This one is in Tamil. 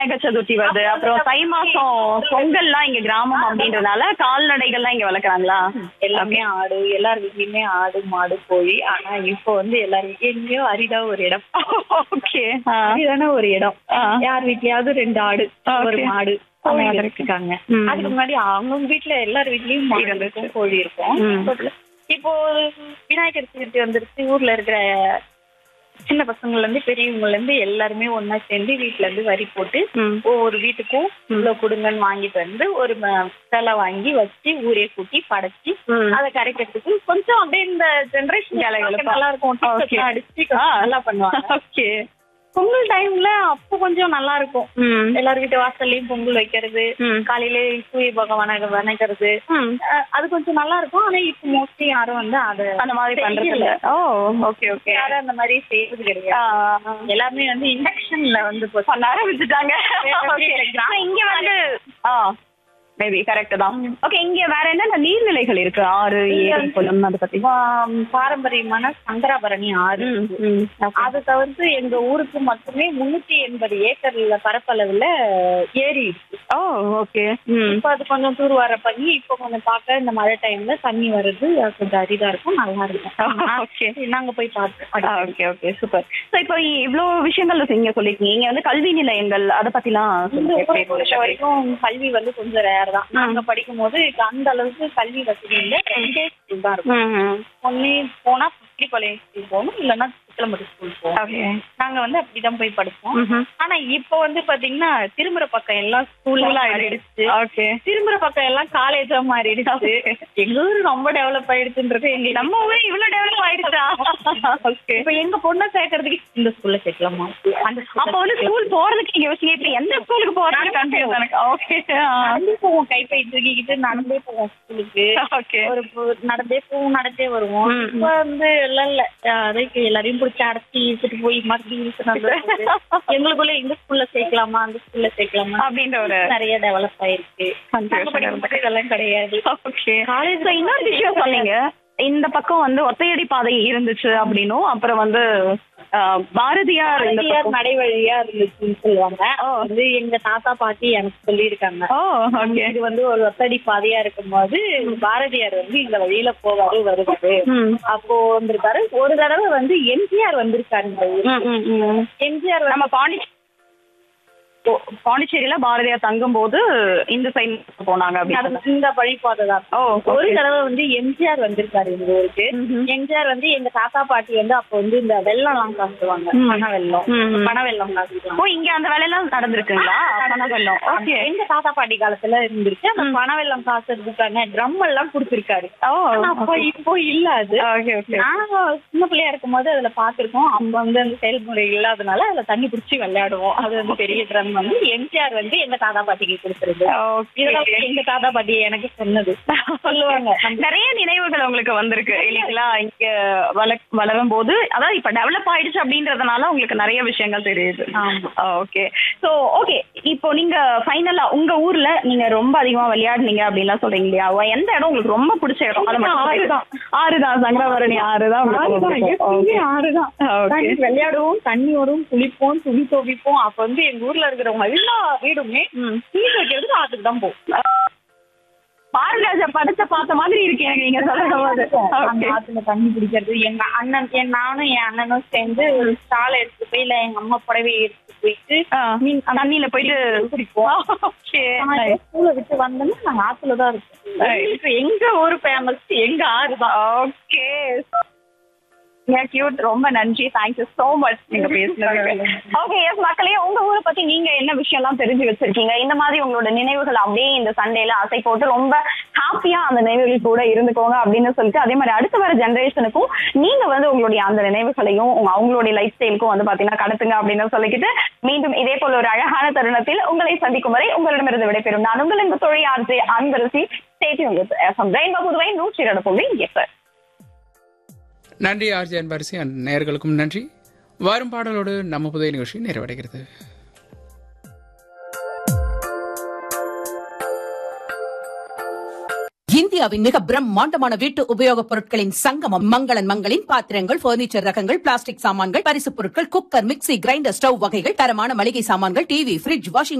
விநாயகர் சதுர்த்தி வருது அப்புறம் தை மாசம் பொங்கல்லாம் இங்க கிராமம் அப்படின்றதுனால கால்நடைகள்லாம் இங்க வளர்க்குறாங்களா எல்லாமே ஆடு எல்லார் வீட்லயுமே ஆடு மாடு கோழி ஆனா இப்போ வந்து எல்லார் வீட்லயும் எங்கேயோ அரிதா ஒரு இடம் ஓகே அரிதான ஒரு இடம் ஆ. யார் வீட்லயாவது ரெண்டு ஆடு ஒரு Okay. மாடு அந்த கோழி மாதிரி வச்சிருக்காங்க ம். அதுக்கு முன்னாடி அவங்க வீட்ல எல்லார் வீட்லயும் மாடு இருக்கும் கோழி இருக்கும் ம். இப்போ விநாயகர் சதுர்த்தி வந்துருச்சு ஊர்ல இருக்கிற சின்ன பசங்கள்ல இருந்து பெரியவங்கல இருந்து எல்லாருமே ஒண்ணா சேர்ந்து வீட்ல இருந்து வரி போட்டு ம். ஒவ்வொரு வீட்டுக்கும் இவ்வளவு கொடுங்கன்னு வாங்கிட்டு வந்து ஒரு ம- சிலை வாங்கி வச்சு ஊரே கூட்டி படைச்சு ம். அதை கரைக்கிறதுக்கு கொஞ்சம் அப்படியே இந்த ஜெனரேஷன் கலகலப்பா. நல்லா இருக்கும் Okay. TikTok லாம் அடிச்சு கொஞ்சம் நல்லா பண்ணுவாங்க ஓகே பொங்கல் டைம்ல அப்போ கொஞ்சம் நல்லா இருக்கும் ம் எல்லார் வீட்டு வாசல்லையும் பொங்கல் வைக்கிறது ம். காலையில சூரிய பகவான வணங்குறது ம். அஹ் அது கொஞ்சம் நல்லா இருக்கும் ஆனா இப்ப மோஸ்ட்லி யாரும் வந்து அத அந்த மாதிரி பண்றது செய்யல. இல்ல ஓ ஓகே ஓகே யாரும் அந்த மாதிரி செய்யறது கிடையாது எல்லாமே வந்து இண்டக்ஷன்ல வந்து போச்சு. பண்ண ஆரம்பிச்சுட்டாங்க ஓகே இங்க வந்து ஆ மேபி கரெக்ட் தான் ஓகே இங்க வேற என்னென்ன நீர்நிலைகள் இருக்கு ஆறு ஏரி குளம் அதை பத்தி ஆம், பாரம்பரியமான சங்கராபரணி ஆறு ம், இருக்கு. ம். அது தவிர்த்து எங்க ஊருக்கு மட்டுமே முன்னூத்தி எண்பது ஏக்கர்ல பரப்பளவுல ஏரி இருக்கு ஓ ஓகே ம் இப்ப அது கொஞ்சம் தூர்வார பண்ணி இப்ப கொஞ்சம் பார்க்க இந்த மழை டைம்ல தண்ணி வருது அது கொஞ்சம் அரிதா இருக்கும் நல்லா இருக்கும் ஓகே நாங்க போய் பார்த்தோம் ஓகே ஓகே சூப்பர் ஸோ இப்போ இவ்வளோ விஷயங்கள் நீங்க சொல்லிருக்கீங்க இங்க வந்து கல்வி நிலையங்கள் அதை பத்திலாம் இந்த சொல்லுங்க. ஊரை பொறுத்த வரைக்கும் கல்வி வந்து கொஞ்சம் ரேர் தான் நாங்க படிக்கும் போது அந்த அளவுக்கு கல்வி வசதி இல்ல ரெண்டே ஸ்கூல் தான் இருக்கும் ம், ம். ஒண்ணு போனா புத்திரிப்பாளையம் ஸ்கூல் போகணும் இல்லைன்னா சிக்கலம்பட்டி ஸ்கூல் போகணும் ஓகே நாங்க வந்து அப்படிதான் போய் படிச்சோம் ம்ஹும். ஆனா இப்போ வந்து பாத்தீங்கன்னா திரும்புற பக்கம் எல்லாம் ஸ்கூல் ஆயிடுச்சு ஓகே திரும்புற பக்கம் எல்லாம் காலேஜா மாறிடுச்சு எங்க ஊர் ரொம்ப டெவலப் ஆயிடுச்சுன்றது எங்க நம்ம ஊரே இவ்வளவு டெவலப் ஆயிடுச்சா ஓகே இப்ப எங்க பொண்ணை சேர்க்கறதுக்கு இந்த ஸ்கூல்ல சேர்க்கலாமா அந்த school ல அப்ப வந்து ஸ்கூல் போறதுக்கு நீங்க யோசிங்க இப்ப எந்த ஸ்கூலுக்கு போறது கன்ஃபியூஸ் எனக்கு ஓகே நடந்தே போவோம் கைப்பை தூக்கிக்கிட்டு நடந்தே போவோம் ஸ்கூலுக்கு ஓகே ஒரு பு- நடந்தே போவோம் நடந்தே வருவோம் ம். இப்ப வந்து எல்லாம் இல்ல அதுக்கு எல்லாரையும் பிடிச்சி அடைச்சி இழுத்துட்டு போய் மறுபடியும் இழுத்து நடந்து போகுது. எங்களுக்குள்ள இந்த ஸ்கூல்ல சேர்க்கலாமா அந்த ஸ்கூல்ல சேர்க்கலாமா அப்படின்ற ஒரு நிறைய டெவலப் ஆயிருக்கு Confusion நாங்க படிக்கும்போது இதெல்லாம் கிடையாது ஓகே காலேஜ் இன்னொரு விஷயம் சொன்னீங்க இந்த பக்கம் வந்து ஒத்தையடி பாதை இருந்துச்சு அப்படின்னும் அப்புறம் வந்து ஆஹ், பாரதியார் இந்த பாரதியார் பக்கம். நடைவழியா இருந்துச்சுன்னு சொல்லுவாங்க வந்து எங்க தாத்தா பாட்டி எனக்கு சொல்லியிருக்காங்க ஓ ஓகே இது வந்து ஒரு ஒத்தடி பாதையா இருக்கும்போது பாரதியார் வந்து இந்த வழியில போவாரு வருவாரு ம் அப்போ வந்திருக்காரு ஒரு தடவை வந்து எம்ஜிஆர் வந்திருக்காரு இந்த ஊருக்கு. ம், ம், ம். எம்ஜிஆர் வந்து நம்ம பாண்டி போ- பாண்டிச்சேரியில பாரதியார் தங்கும் போது இந்த சைடு போனாங்க அப்படின்னு நடந்த- இந்த வழிபாதை தான் ஓ ஒரு தடவை வந்து எம்ஜிஆர் வந்திருக்காரு எங்க ஊருக்கு ம்ஹும். எம்ஜிஆர் வந்து எங்க தாத்தா பாட்டி வந்து அப்போ வந்து இந்த வெள்ளம் எல்லாம் காசுவாங்க ம். பண வெள்ளம் ம், ம். பண வெள்ளம் காசுவாங்க ஓ இங்க அந்த வேலையெல்லாம் நடந்திருக்குங்களா பணவெல்லம் ஓகே எங்க தாத்தா பாட்டி காலத்துல இருந்திருக்கு அந்த பண வெள்ளம் காசுறதுக்கான ட்ரம் எல்லாம் கொடுத்திருக்காரு ஓ ஆனா அப்போ இப்போ இல்ல அது ஓகே ஓகே நாங்க சின்ன பிள்ளையா இருக்கும்போது அதுல பாத்திருக்கோம் அப்ப வந்து அந்த செயல்முறை இல்லாதனால அதுல தண்ணி பிடிச்சி விளையாடுவோம் அது வந்து பெரிய ட்ரம் வந்து எம்ஜிஆர் வந்து எங்க தாத்தா பாட்டிக்கு கொடுத்துருது இதெல்லாம் ஓகே எங்க தாத்தா பாட்டி எனக்கு சொன்னது சொல்லுவாங்க நிறைய நினைவுகள் உங்களுக்கு வந்திருக்கு இல்லைங்களா இங்க வள வளரும் போது அதாவது இப்ப டெவலப் ஆயிடுச்சு அப்படின்றதுனால உங்களுக்கு நிறைய விஷயங்கள் தெரியுது ஆமா. ஓகே சோ ஓகே இப்போ நீங்க ஃபைனலா உங்க ஊர்ல நீங்க ரொம்ப அதிகமா விளையாடுனீங்க அப்படின்லாம் சொல்றீங்க இல்லையா அவ எந்த இடம் உங்களுக்கு ரொம்ப பிடிச்ச இடம் அது மட்டும் ஆறுதான். ஆறுதான் சங்கரவரணி ஆறுதான் உங்களுக்கு ரொம்ப பிடிக்கும். Okay. ஆறுதான் Okay. தண்ணி விளையாடுவோம் தண்ணி வரும் குளிப்போம் துணி துவைப்போம் அப்ப வந்து எங்க ஊர்ல இருக்கிறவங்க எல்லா வீடுமே ம். துணி துவைக்கிறதுக்கு ஆத்துக்கு தான் போகும் பாரதிராஜா படத்தை பார்த்த மாதிரி இருக்கு எனக்கு நீங்க சொல்லும் போது அந்த Okay. ஆத்துல தண்ணி பிடிக்கிறது எங்க அண்ணன் என் நானும் என் அண்ணனும் சேர்ந்து ஒரு ஸ்டால் எடுத்து போய் இல்ல எங்க அம்மா புடவை எடுத்து போயிட்டு ஆ, தண்ணியில போயிட்டு குடிப்போம் Okay. ஸ்கூலை விட்டு வந்தோம்னா நாங்க ஆத்துல தான் இருக்கோம் எங்களுக்கு எங்க ஊர் ஃபேமஸ் எங்க ஆறு தான் ஓகே கியூட் ரொம்ப நன்றி தேங்க்யூ சோ மச் நீங்க பேசுனதுக்கு ஓகே எஸ் மக்களே உங்க ஊரை பத்தி நீங்க என்ன விஷயம்லாம் தெரிஞ்சு வச்சிருக்கீங்க இந்த மாதிரி உங்களோட நினைவுகள் அப்படியே இந்த சண்டேல அசை போட்டு ரொம்ப ஹாப்பியா அந்த நினைவுகள் கூட இருந்துக்கோங்க அப்படின்னு சொல்லிட்டு அதே மாதிரி அடுத்து வர ஜெனரேஷனுக்கும் நீங்க வந்து உங்களுடைய அந்த நினைவுகளையும் உங்க அவங்களுடைய லைஃப் ஸ்டைலுக்கும் வந்து பாத்தீங்கன்னா கடத்துங்க அப்படின்னு சொல்லிக்கிட்டு மீண்டும் இதே போல ஒரு அழகான தருணத்தில் உங்களை சந்திக்கும் வரை உங்களிடமிருந்து விடைபெறும் நான் உங்கள் இந்த தொழில் RJ Anbarasi state rainbow Puduvai நூற்றி இரண்டு புள்ளி இங்கே சார் நன்றி ஆர்ஜி அன்பரசி அண்ட் நேயர்களுக்கும் நன்றி வரும் பாடலோடு நம்ம புதிய நிகழ்ச்சி நிறைவடைகிறது இந்தியாவின் மிக பிரம்மாண்டமான வீட்டு உபயோகப் பொருட்களின் சங்கமம் மங்களன் மங்களின் பாத்திரங்கள் பர்னிச்சர் ரகங்கள் பிளாஸ்டிக் சாமான்கள் பரிசுப் பொருட்கள் குக்கர் மிக்ஸி கிரைண்டர் ஸ்டவ் வகைகள் தரமான மளிகை சாமான்கள் டிவி ஃபிரிட்ஜ் வாஷிங்